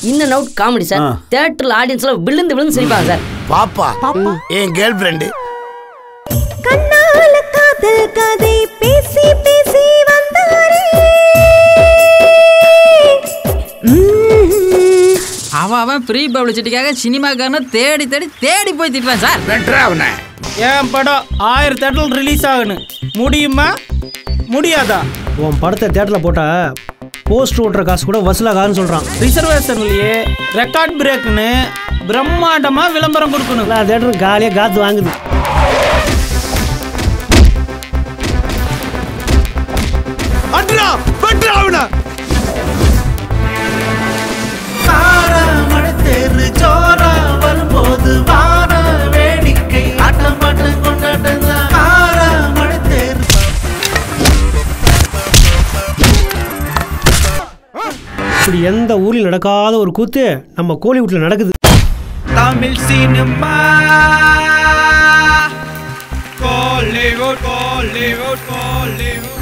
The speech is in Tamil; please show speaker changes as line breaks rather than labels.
இன்ன அவுட் காமெடி சார் தியேட்டர்ல ஆடியன்ஸ்ல விழுந்து விழுந்து சிரிப்பாங்க சார்
பாப்பா என் கேர்ள் ஃப்ரெண்டு
கண்ணால காதல் கதை பேசி பேசி வந்தாரே
அவன் அவன் ப்ரீ பப்ளிசிட்டிக்காக சினிமாக்காரன தேடி தேடி தேடி போய் திட்டுறான் சார்
வெட்ரா அவனை
என் படம் ஆயிரம் தேட்டரில் ரிலீஸ் ஆகணும் முடியுமா முடியாதா
உன் படத்தை தேட்டரில் போட்டா போஸ்ட் ஓட்டுற காசு கூட வசூலாகாதுன்னு சொல்கிறான்
ரிசர்வேஷன்லயே ரெக்கார்ட் பிரேக்னு பிரம்மாண்டமா விளம்பரம் கொடுக்கணும்
எல்லா தேட்டரும் காலியாக காற்று வாங்குது
அட்ரா வெட்ரா அவனை
தெரு ஜோரா வரும்போது வார வேடிக்கை ஆட்டம் பாட்டம் கொண்டாட்டம் மழை தேர்
இப்படி எந்த ஊரில் நடக்காத ஒரு கூத்து நம்ம கோலிவுட்டில் நடக்குது
தமிழ் சினிமா கோலிவுட் கோலிவுட் கோலிவுட்